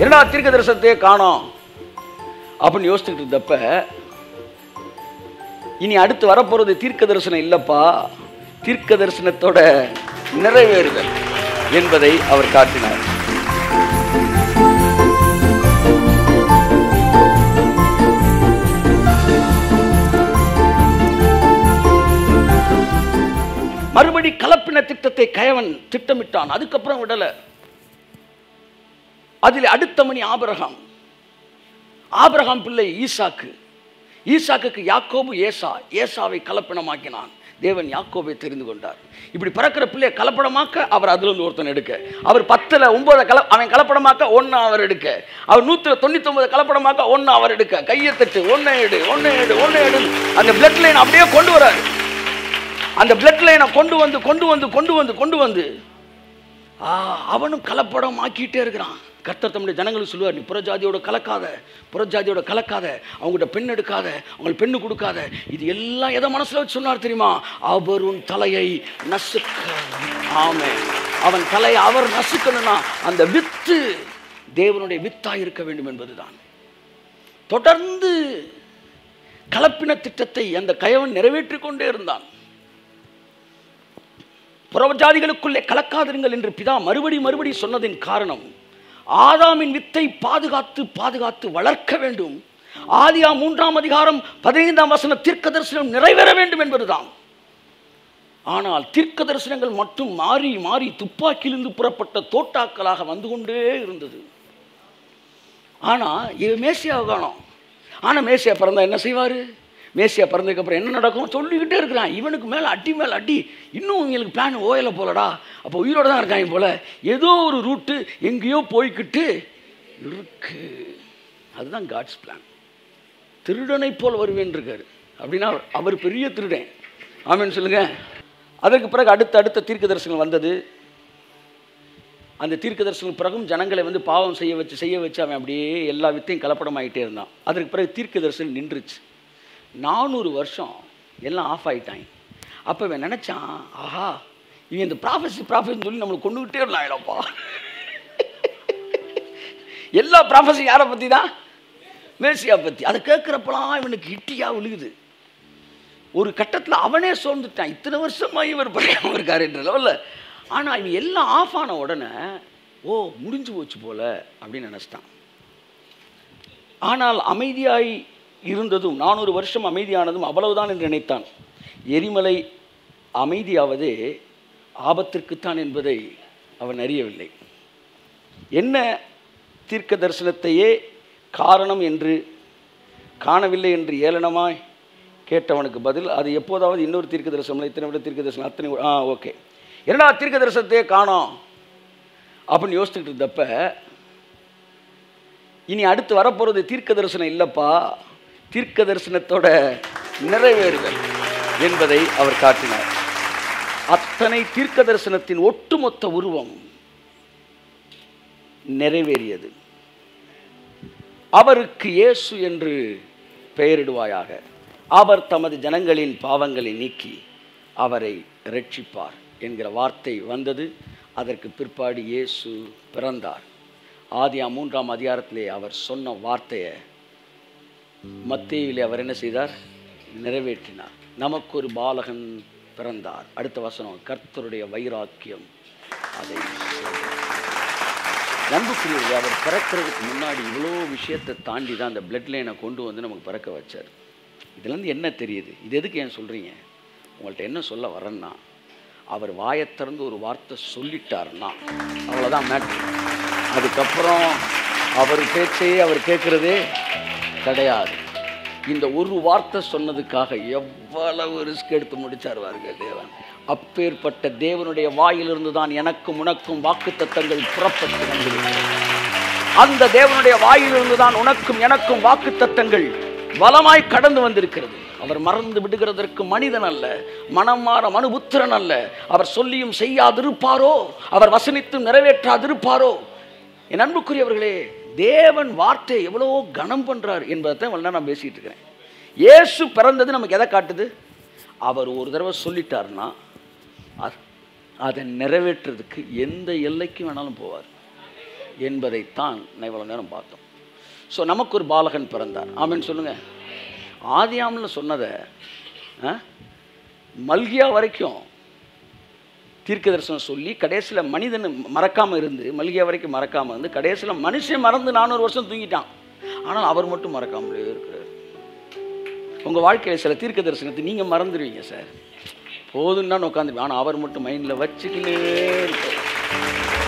என்னடா தீர்க்க தரிசனத்தையே காணோம் அப்படின்னு யோசிச்சுட்டு இருந்தப்ப இனி அடுத்து வரப்போறது தீர்க்க தரிசனம் இல்லப்பா தீர்க்க தரிசனத்தோட நிறைவேறுதல் என்பதை அவர் காட்டினார் மறுபடி கலப்பின திட்டத்தை கயவன் திட்டமிட்டான் அதுக்கப்புறம் விடல அதில் அடுத்த மணி ஆபிரகாம் ஆபிரகாம் பிள்ளை ஈசாக்கு ஈசாக்குக்கு யாக்கோபு ஏசா ஏசாவை கலப்பினமாக்கினான் தேவன் யாக்கோபை தெரிந்து கொண்டார் இப்படி பிறக்கிற பிள்ளையை கலப்படமாக்க அவர் அதுல இருந்து ஒருத்தன் எடுக்க அவர் பத்துல ஒன்பதை கல அவன் கலப்படமாக்க ஒன்று அவர் எடுக்க அவர் நூற்றி தொண்ணூத்தொன்பது கலப்படமாக்க ஒன்று அவர் எடுக்க கையை தட்டு ஒன்றை எடு ஒன்றை எடு ஒன்றை எடு அந்த பிளட் லைன் அப்படியே கொண்டு வராரு அந்த பிளட் லைனை கொண்டு வந்து கொண்டு வந்து கொண்டு வந்து கொண்டு வந்து ஆ, அவனும் கலப்படம் ஆக்கிட்டே இருக்கிறான் கர்த்தர் தம்முடைய ஜனங்களுக்கு சொல்லுவார் நீ புறஜாதியோட கலக்காத புறஜாதியோட கலக்காத அவங்ககிட்ட பெண் எடுக்காத அவங்களுக்கு பெண்ணு கொடுக்காத இது எல்லாம் எதை மனசுல வச்சு சொன்னார் தெரியுமா அவர் உன் தலையை நசுக்க ஆமே அவன் தலையை அவர் நசுக்கணும்னா அந்த வித்து தேவனுடைய வித்தா இருக்க வேண்டும் என்பதுதான் தொடர்ந்து கலப்பின திட்டத்தை அந்த கயவன் நிறைவேற்றிக் கொண்டே இருந்தான் புறஜாதிகளுக்குள்ளே கலக்காதிருங்கள் என்று பிதா மறுபடி மறுபடி சொன்னதின் காரணம் ஆதாமின் வித்தை பாதுகாத்து பாதுகாத்து வளர்க்க வேண்டும் ஆதியா மூன்றாம் அதிகாரம் பதினைந்தாம் வசன தீர்க்க தரிசனம் நிறைவேற வேண்டும் என்பதுதான் ஆனால் தீர்க்க தரிசனங்கள் மட்டும் மாறி மாறி துப்பாக்கியிலிருந்து புறப்பட்ட தோட்டாக்களாக வந்து கொண்டே இருந்தது ஆனா இவன் மேசியாவை காணோம் ஆனா மேசியா பிறந்தா என்ன செய்வாரு மேசியா பிறந்ததுக்கப்புறம் என்ன நடக்கும் சொல்லிக்கிட்டே இருக்கிறான் இவனுக்கு மேலே அடி மேலே அடி இன்னும் இவங்களுக்கு பிளான் ஓயலை போலடா அப்போ உயிரோட தான் இருக்காங்க போல ஏதோ ஒரு ரூட்டு எங்கேயோ போய்க்கிட்டு இருக்கு அதுதான் காட்ஸ் பிளான் திருடனை போல் வருவேன் இருக்காரு அப்படின்னா அவர்- அவர் பெரிய திருடன் ஆமேன்னு சொல்லுங்க அதற்கு பிறகு அடுத்த அடுத்த தீர்க்க தரிசனம் வந்தது அந்த தீர்க்க தரிசனம் பிறகும் ஜனங்களை வந்து பாவம் செய்ய வச்சு செய்ய வச்சு அவன் அப்படியே எல்லா வித்தையும் கலப்படமாயிட்டே இருந்தான் அதற்கு பிறகு தீர்க்க தரிசனம் நின்றுச்சு நானூறு வருஷம் எல்லாம் ஆஃப் ஆயிட்டாங்க அப்போ இவன் நினச்சான் ஆஹா இவன் இந்த ப்ராஃபஸி ப்ராஃபஸ்ன்னு சொல்லி நம்மளை கொண்டுகிட்டே இருந்தாங்களப்பா எல்லா ப்ராஃபஸி யாரை பற்றி தான் மேசியா பற்றி அதை கேட்குறப்பலாம் இவனுக்கு ஹிட்டியா விழுகுது ஒரு கட்டத்தில் அவனே சோர்ந்துட்டான் இத்தனை வருஷமா இவர் படிக்காம இருக்காருன்ற லெவலில் ஆனால் இவன் எல்லாம் ஆஃப் ஆன உடனே ஓ முடிஞ்சு போச்சு போல அப்படின்னு நினச்சிட்டான் ஆனால் அமைதியாய் இருந்ததும் நானூறு வருஷம் அமைதியானதும் அவ்வளவுதான் என்று நினைத்தான் எரிமலை அமைதியாவதே ஆபத்திற்குத்தான் என்பதை அவன் அறியவில்லை என்ன தீர்க்க தரிசனத்தையே காரணம் என்று காணவில்லை என்று ஏளனமாய் கேட்டவனுக்கு பதில் அது எப்போதாவது இன்னொரு தீர்க்க தரிசனம் இத்தனை விட தீர்க்க தரிசனம் அத்தனை விட- ஆ ஓகே என்னடா தீர்க்க தரிசனத்தையே காணோம் அப்படின்னு யோசிச்சுட்டு இருந்தப்ப இனி அடுத்து வரப்போறது தீர்க்க தரிசனம் இல்லப்பா தீர்க்க தரிசனத்தோட நிறைவேறுதல் என்பதை அவர் காட்டினார் அத்தனை தீர்க்க தரிசனத்தின் ஒட்டுமொத்த உருவம் நிறைவேறியது அவருக்கு இயேசு என்று பெயரிடுவாயாக அவர் தமது ஜனங்களின் பாவங்களை நீக்கி அவரை ரட்சிப்பார் என்கிற வார்த்தை வந்தது அதற்கு பிற்பாடு இயேசு பிறந்தார் ஆதியா மூன்றாம் அதிகாரத்திலே அவர் சொன்ன வார்த்தையை மத்தேயிலே அவர் என்ன செய்தார் நிறைவேற்றினார் நமக்கு ஒரு பாலகன் பிறந்தார் அடுத்த வசனம் கர்த்தருடைய வைராக்கியம் அதை செய்தார். நம்புக்குரியவர்கள் அவர் பிறக்கிறதுக்கு முன்னாடி இவ்வளோ விஷயத்தை தாண்டி தான் அந்த பிளட் லைனை கொண்டு வந்து நமக்கு பிறக்க வச்சார் இதுலேருந்து என்ன தெரியுது இது எதுக்கு ஏன் சொல்கிறீங்க உங்கள்கிட்ட என்ன சொல்ல வரேன்னா அவர் வாயைத் திறந்து ஒரு வார்த்தை சொல்லிட்டாருன்னா அவ்வளோதான் மேட்ரு அதுக்கப்புறம் அவர் பேச்சையே அவர் கேட்குறதே கிடையாது இந்த ஒரு வார்த்தை சொன்னதுக்காக எவ்வளவு ரிஸ்க் எடுத்து முடிச்சார் பாருங்க தேவன் அப்பேற்பட்ட தேவனுடைய வாயிலிருந்து தான் எனக்கும் உனக்கும் வாக்குத்தத்தங்கள் புறப்பட்டு வந்தது அந்த தேவனுடைய வாயிலிருந்து தான் உனக்கும் எனக்கும் வாக்குத்தத்தங்கள் வலமாய் கடந்து வந்திருக்கிறது அவர் மறந்து விடுகிறதற்கு மனிதன் அல்ல மனம் மாற மனுபுத்திரன் அல்ல அவர் சொல்லியும் செய்யாதிருப்பாரோ அவர் வசனித்தும் நிறைவேற்றாதிருப்பாரோ என் அன்புக்குரியவர்களே தேவன் வார்த்தையை எவ்வளோ கனம் பண்றார் என்பதை தான் இவ்வளவு நேரம் நான் பேசிட்டு இருக்கிறேன் இயேசு பிறந்தது நமக்கு எதை காட்டுது அவர் ஒரு தடவை சொல்லிட்டாருன்னா அது- அதை நிறைவேற்றுறதுக்கு எந்த எல்லைக்கும் வேணாலும் போவார் என்பதைத்தான் நான் இவ்வளோ நேரம் பார்த்தோம் ஸோ நமக்கு ஒரு பாலகன் பிறந்தார் ஆமென்னு சொல்லுங்கள் ஆதியாமில் சொன்னதை ஆ, மல்கியா வரைக்கும் தீர்க்க தரிசனம் சொல்லி கடைசியில் மனிதன் மறக்காமல் இருந்து மல்கியா வரைக்கும் மறக்காமல் இருந்து கடைசியில் மனுஷன் மறந்து நானூறு வருஷம் தூங்கிட்டான் ஆனால் அவர் மட்டும் மறக்காமலே இருக்கிறார் உங்கள் வாழ்க்கையில் சில தீர்க்க தரிசனத்தை நீங்கள் மறந்துடுவீங்க சார் போதுன்னு தான் உட்காந்துருப்பேன் ஆனால் அவர் மட்டும் மைண்டில் வச்சுக்கினே இருப்பார்